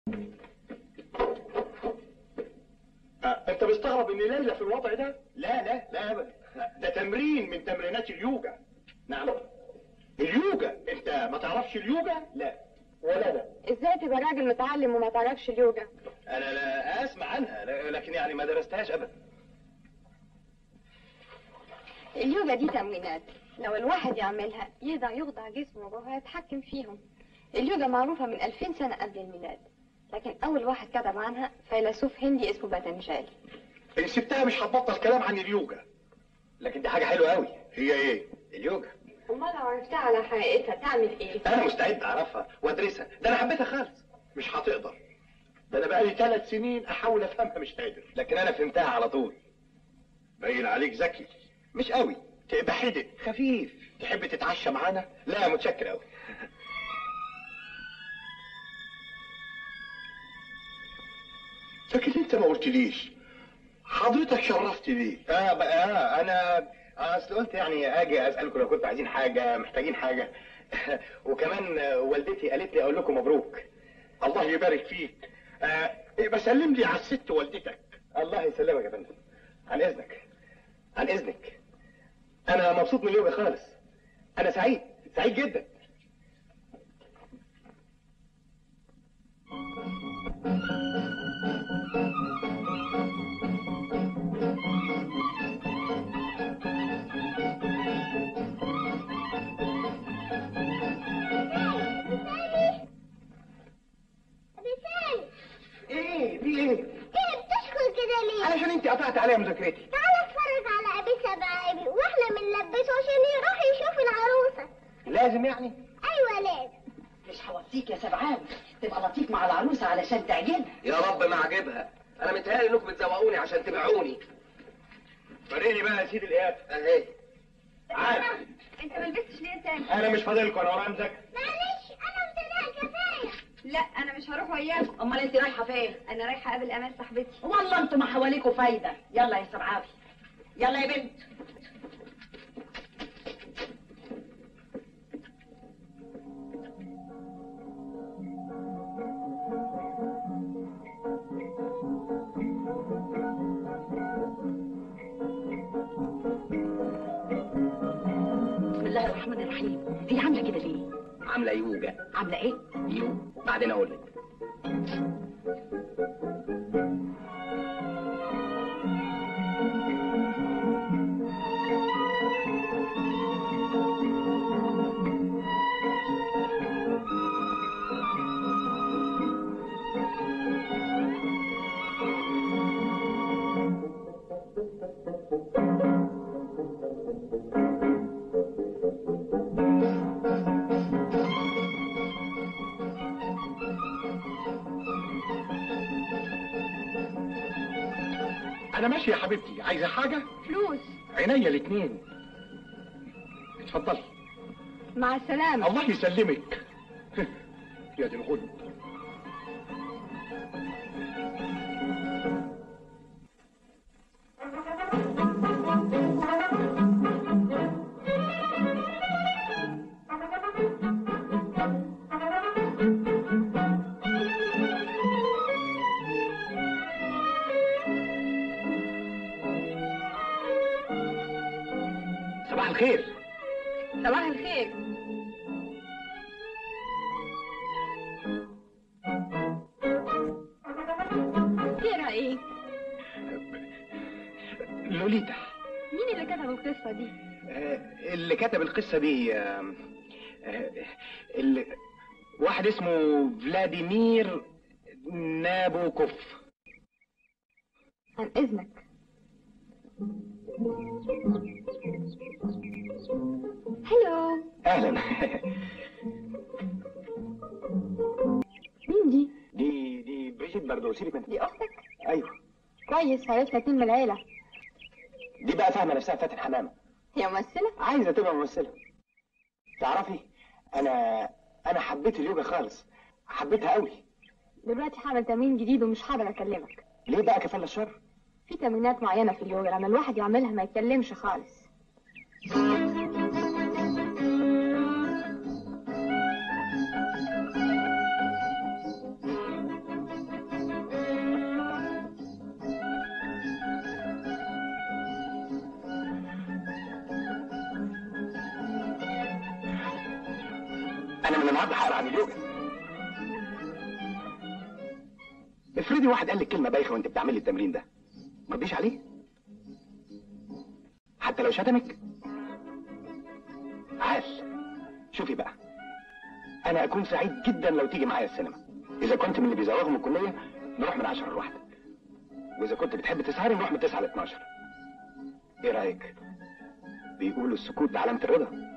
آه، انت مستغرب ان ليلى في الوضع ده؟ لا لا لا ابدا ده تمرين من تمرينات اليوجا نعم اليوجا انت ما تعرفش اليوجا؟ لا ولا لا ازاي تبقى راجل متعلم وما تعرفش اليوجا انا لا اسمع عنها ل- لكن يعني ما درستهاش ابدا اليوجا دي تمرينات لو الواحد يعملها يقدر يخضع جسمه وهو يتحكم فيهم اليوجا معروفة من 2000 سنة قبل الميلاد لكن أول واحد كتب عنها فيلسوف هندي اسمه باتنجالي ان سبتها مش هتبطل كلام عن اليوجا لكن دي حاجه حلوه قوي هي ايه اليوجا أمال لو عرفتها على حقيقتها تعمل إيه؟ انا مستعد اعرفها وادرسها ده انا حبيتها خالص مش هتقدر ده انا بقالي ثلاث سنين احاول افهمها مش قادر لكن انا فهمتها على طول باين عليك ذكي مش قوي تبقى حدق خفيف تحب تتعشى معانا لا متشكر قوي لكن انت ما قلتليش حضرتك شرفت ليه اه بقى آه انا اصل قلت يعني اجي اسالكم لو كنتوا عايزين حاجه محتاجين حاجه وكمان آه، والدتي قالت لي اقول لكم مبروك الله يبارك فيك آه بسلم لي على الست والدتك الله يسلمك يا فندم عن اذنك عن اذنك انا مبسوط من اليوم خالص انا سعيد سعيد جدا رسالة ايه في ايه ايه بتشكر كده ليه؟ علشان انت قطعت عليا مذاكرتي تعالى اتفرج على ابي سبعيبي واحنا بنلبسه عشان يروح يشوف العروسة لازم يعني ايوه لازم مش هوصيك يا سبعان تبقى لطيف مع العروسه علشان تعجبها يا رب ما عجبها انا متهيألي انكم بتزوقوني عشان تبيعوني وريني بقى يا سيدي الايات اهي تعال أنت ما لبستش ليه تاني؟ انا مش فاضلكم انا ورايا مذاكره معلش انا متضايقة كفاية لا أنا مش هروح وياكم امال انت رايحه فين أنا رايحة أقابل أمال صاحبتي والله انتوا ما حواليكوا فايده يلا يا سبعاوي يلا يا بنت بسم الله الرحمن الرحيم هي عامله كده ليه عامله يوجا عامله ايه يو بعدين اقول لك انا ماشي يا حبيبتي عايزه حاجه فلوس عينيا الاثنين اتفضلي مع السلامة الله يسلمك يا دي الغل صباح الخير صباح الخير خيرها ايه؟ لوليتا مين اللي كتب القصة دي؟ آه، اللي كتب القصة دي آه، آه، اللي واحد اسمه فلاديمير نابوكوف عن إذنك هلو اهلا مين دي؟ دي دي بريجيت باردو سيبك منها دي أختك؟ ايوه كويس عرفنا اتنين من العيلة دي بقى فاهمه نفسها فاتن حمامه هي ممثلة؟ عايزه تبقى ممثله تعرفي انا انا حبيت اليوجا خالص حبيتها قوي دلوقتي هعمل تمرين جديد ومش هقدر أكلمك ليه بقى كفاله الشر في تمرينات معينة في اليوجا لما الواحد يعملها ما يتكلمش خالص انا من النهارده هقرا عن اليوجا افرضي واحد قال لك كلمه بايخه وانت بتعملي التمرين ده ما ترديش عليه حتى لو شتمك عال شوفي بقى انا اكون سعيد جدا لو تيجي معايا السينما اذا كنت من اللي بيزوغوا من الكليه نروح من 10 لواحدة واذا كنت بتحب تسهري نروح من 9 ل 12 ايه رايك بيقولوا السكوت ده علامه الرضا